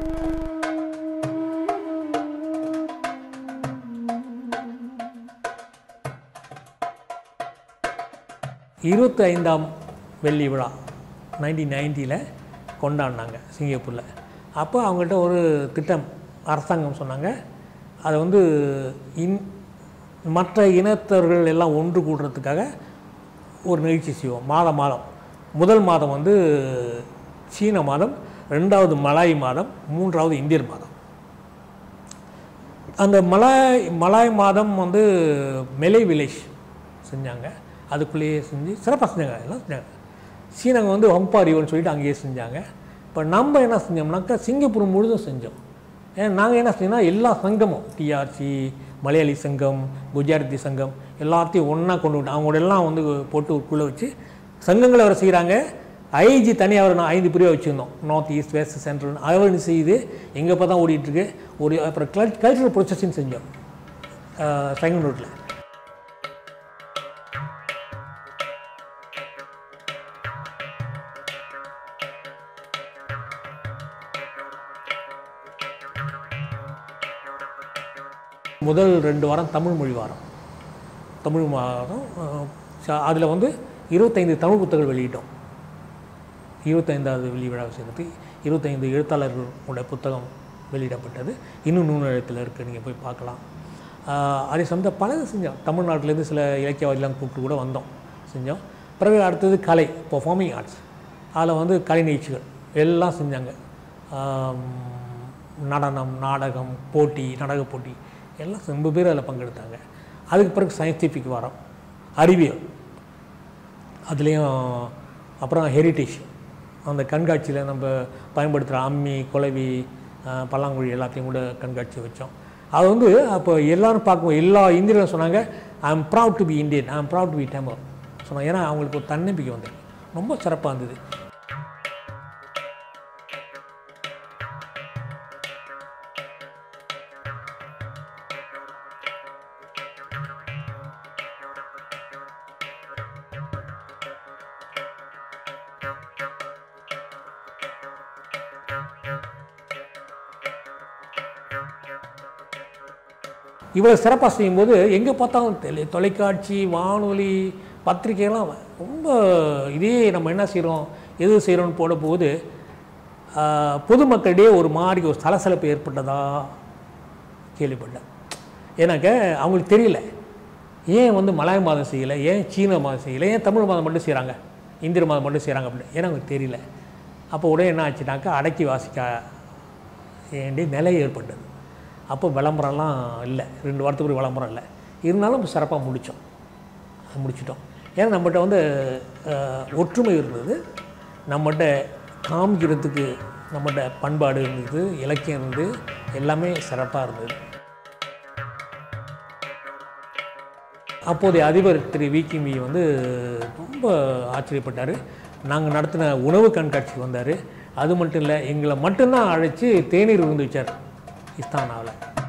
இருபத்தி ஐந்தாம் வெள்ளி விழா நைன்டீன் நைன்ட்டியில் கொண்டாடினாங்க சிங்கப்பூரில் அப்போ அவங்கள்ட்ட ஒரு திட்டம் அரசாங்கம் சொன்னாங்க அதை வந்து இன் மற்ற இனத்தவர்கள் எல்லாம் ஒன்று கூடுறதுக்காக ஒரு நிகழ்ச்சி செய்வோம் மாதம் மாதம் முதல் மாதம் வந்து சீன மாதம் ரெண்டாவது மலாய் மாதம் மூன்றாவது இந்தியர் மாதம் அந்த மலாய் மலாய் மாதம் வந்து மெலை வில்லேஜ் செஞ்சாங்க அதுக்குள்ளேயே செஞ்சு சிறப்பாக செஞ்சாங்க எல்லாம் செஞ்சாங்க சீனங்க வந்து ஹொம்பா ரிவர்னு சொல்லிட்டு அங்கேயே செஞ்சாங்க இப்போ நம்ம என்ன செஞ்சோம்னாக்கா சிங்கப்பூர் முழுதும் செஞ்சோம் ஏன்னா நாங்கள் என்ன செஞ்சோம்னா எல்லா சங்கமும் டிஆர்சி மலையாளி சங்கம் குஜராத்தி சங்கம் எல்லாத்தையும் ஒன்றா கொண்டு விட்டு அவங்களோட எல்லாம் வந்து போட்டு உள்ளே வச்சு சங்கங்களை அவர் செய்கிறாங்க ஐஜி தனியாக அவர் நான் ஐந்து பிரிவாக வச்சுருந்தோம் நார்த் ஈஸ்ட் வெஸ்ட் சென்ட்ரல் அவர் செய்து எங்கே இப்போ தான் ஓடிட்டுருக்கு ஒரு அப்புறம் கல் கல்ச்சுரல் ப்ரொசஸிங் செஞ்சோம் செகண்ட் ரோட்டில் முதல் ரெண்டு வாரம் தமிழ் மொழி வாரம் தமிழ் வாரம் அதில் வந்து இருபத்தைந்து தமிழ் புத்தகங்கள் வெளியிட்டோம் இருபத்தைந்தாவது வெள்ளி விழாவை சேர்த்து இருபத்தைந்து எழுத்தாளர்களுடைய புத்தகம் வெளியிடப்பட்டது இன்னும் நூலகத்தில் இருக்குது நீங்கள் போய் பார்க்கலாம் ஆஹ் அதே சமயத்தில் பலது செஞ்சோம் தமிழ்நாட்டிலேருந்து சில இலக்கியவாதிலாம் கூப்பிட்டு கூட வந்தோம் செஞ்சோம் பிறகு அடுத்தது கலை பெர்ஃபார்மிங் ஆர்ட்ஸ் அதில் வந்து கலை நிகழ்ச்சிகள் எல்லாம் செஞ்சாங்க ஆம், நடனம் நாடகம் போட்டி நாடக போட்டி எல்லாம் ரொம்ப பேர் அதில் பங்கெடுத்தாங்க அதுக்கு பிறகு சயின்டிஃபிக் வாரம் அறிவியல் அதுலேயும் அப்புறம் ஹெரிட்டேஜ் அந்த கண்காட்சியில் நம்ம பயன்படுத்துகிற அம்மி குலவி அஹ், பல்லாங்குழி எல்லாத்தையும் கூட கண்காட்சி வச்சோம் அது வந்து அப்போ எல்லாரும் பார்க்கும் எல்லா இந்தியர்களும் சொன்னாங்க I am proud to be Indian I am proud to be டெமர் சொன்னாங்க ஏன்னா அவங்களுக்கு ஒரு தன்னம்பிக்கை வந்தது ரொம்ப சிறப்பாக இருந்தது இவ்வளோ சிறப்பாக செய்யும்போது எங்கே பார்த்தாலும் தெளி தொலைக்காட்சி வானொலி பத்திரிக்கைலாம் ரொம்ப இதே நம்ம என்ன செய்கிறோம் எது செய்கிறோம்னு போட போது ஆஹ், பொதுமக்களிடையே ஒரு மாதிரி ஒரு சலசலப்பு ஏற்பட்டதா கேள்விப்பட்டேன் ஏன்னாக்க அவங்களுக்கு தெரியல ஏன் வந்து மலாய் மாதம் செய்யலை ஏன் சீன மாதம் செய்யலை ஏன் தமிழ் மாதம் மட்டும் செய்கிறாங்க இந்திர மாதம் மட்டும் செய்கிறாங்க அப்படின்னு ஏன்னா அவங்களுக்கு தெரியல அப்போ உடனே என்ன ஆச்சுனாக்கா அடக்கி வாசிக்க வேண்டிய நிலை ஏற்பட்டது அப்போ விளம்பரம்லாம் இல்லை ரெண்டு வாரத்துக்கு ஒரு விளம்பரம் இல்லை இருந்தாலும் சிறப்பாக முடித்தோம் முடிச்சிட்டோம் ஏன்னா நம்மகிட்ட வந்து அஹ், ஒற்றுமை இருந்தது நம்மகிட்ட காமிக்கிறதுக்கு நம்மகிட்ட பண்பாடு இருந்தது இலக்கியம் இருந்தது எல்லாமே சிறப்பாக இருந்தது அப்போதைய அதிபர் திரு வி கிமி வந்து ரொம்ப ஆச்சரியப்பட்டார் நாங்கள் நடத்தின உணவு கண்காட்சிக்கு வந்தார் அது மட்டும் இல்லை எங்களை மட்டும்தான் அழைச்சி தேநீர் விருந்து வச்சார் இஸ்தானாவில்